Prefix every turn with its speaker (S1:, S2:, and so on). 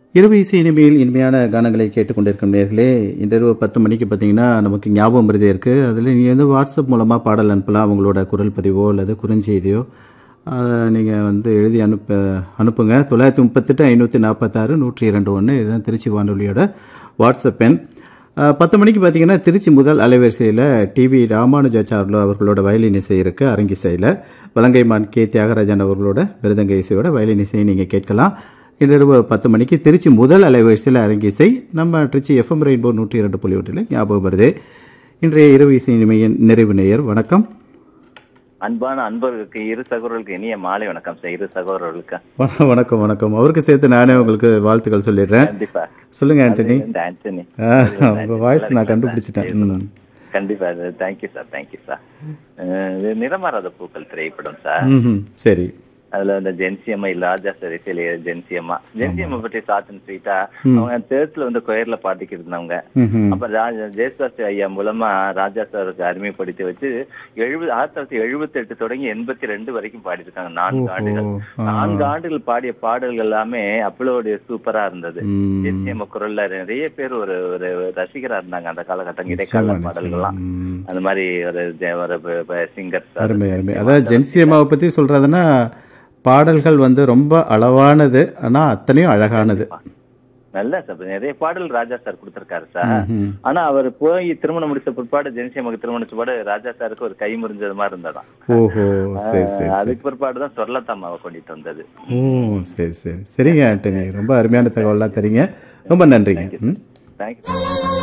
S1: இரவு இசை இனிமையில் இனிமையான கானங்களை கேட்டுக்கொண்டிருக்கும் நேர்களே இன்றிரவு பத்து மணிக்கு பார்த்தீங்கன்னா நமக்கு ஞாபகம் மருதி இருக்குது அதில் நீங்கள் வந்து வாட்ஸ்அப் மூலமாக பாடல் அனுப்பலாம் அவங்களோட குரல் பதிவோ அல்லது குறுஞ்செய்தியோ நீங்கள் வந்து எழுதி அனுப்ப அனுப்புங்க தொள்ளாயிரத்தி முப்பத்தெட்டு ஐநூற்றி நாற்பத்தாறு நூற்றி இரண்டு ஒன்று இதுதான் திருச்சி வானொலியோட வாட்ஸ்அப் எண் அஹ், பத்து மணிக்கு பார்த்தீங்கன்னா திருச்சி முதல் அலைவரிசையில் டிவி ராமானுஜாச்சார்லு அவர்களோட வயலின் இசை இருக்கு அரங்கிசையில் வலங்கைமான் கே தியாகராஜன் அவர்களோட மிருதங்க இசையோட வயலின் இசையை நீங்கள் கேட்கலாம் இன்றிரவு பத்து மணிக்கு திருச்சி முதல் அலைவரிசையில் அரங்கிசை நம்ம திருச்சி எஃப்எம் ரெயின்போ நூற்றி இரண்டு புள்ளி ஒன்றில் ஞாபகம் வருது இன்றைய இரவு இசை இனிமையின் நிறைவு நேயர் வணக்கம்
S2: அன்பான அன்பர்களுக்கு இரு சகோதரர்களுக்கு இனிய மாலை வணக்கம் சார் இரு சகோதரர்களுக்கு
S1: வண- வணக்கம் வணக்கம் அவருக்கு சேர்த்து நானே உங்களுக்கு வாழ்த்துக்கள் சொல்லிடுறேன்
S2: கண்டிப்பா
S1: சொல்லுங்க ஆண்டனி
S2: இந்த ஆண்டனி
S1: ஆ, உங்க வாய்ஸ் நான் கண்டுபிடிச்சிட்டேன் ம்.
S2: கண்டிப்பா தேங்க்யூ சார் தேங்க்யூ சார் இது நிறமாறாத பூக்கள் திரைப்படம் சார்
S1: ம்ஹும். சரி
S2: அதுல இந்த ஜென்சியம்மா ராஜா சார் இசையில ஜென்சியம்மா ஜென்சியம்மா பற்றி சாத்தன் ஸ்வீட்டா அவங்க தேர்ஸ்ல வந்து கொயர்ல பாடிக்கிட்டு இருந்தவங்க
S1: ம்ஹும்.
S2: அப்ப ராஜா ஜெயசுதாஸ் ஐயா மூலமா ராஜா சாருக்கு அறிமுகப்படுத்தி வச்சு எழுபது ஆயிரத்தி தொள்ளாயிரத்தி எழுபத்தி எட்டு தொடங்கி எண்பத்தி ரெண்டு வரைக்கும் பாடியிருக்காங்க நான்கு ஆண்டுகள்
S1: ஓ, ஆ.
S2: நான்கு ஆண்டுகள் பாடிய பாடல்கள் எல்லாமே அப்பளோடைய சூப்பரா இருந்தது
S1: ம்.
S2: ஜென்சியம்மா குரல்ல நிறைய பேர் ஒரு ஒரு ரசிகரா இருந்தாங்க அந்த காலகட்டம் இடைக்கால
S1: நிச்சயமா,
S2: பாடல்கள்லாம்
S1: ம்.
S2: அந்த மாதிரி ஒரு ஜெ- ஒரு சிங்கர்
S1: அருமை அருமை அதாவது ஜென்சி அம்மாவை பற்றி சொல்கிறதுனா பாடல்கள் வந்து ரொம்ப அளவானது ஆனால் அத்தனையும் அழகானது
S2: நல்ல சார் நிறைய பாடல் ராஜா சார் கொடுத்திருக்காரு சார்
S1: ம்ஹும்.
S2: ஆனா அவர் போய் திருமணம் முடிச்ச பிற்பாடு ஜென்சியம்மாக்கு திருமணம் முடிச்ச பிற்பாடு ராஜா சாருக்கு ஒரு கை முறிஞ்சது மாதிரி இருந்ததாம்
S1: ஓஹோ சரி சரி சரி
S2: அதுக்கு பிற்பாடு தான் சொர்லத்தாமாவை கொண்டுட்டு வந்தது
S1: ஓ சரி சரி சரிங்க ஆண்டனி ரொம்ப அருமையான தகவல்லாம் தரீங்க ரொம்ப நன்றிங்க ம்
S2: தேங்க்யூ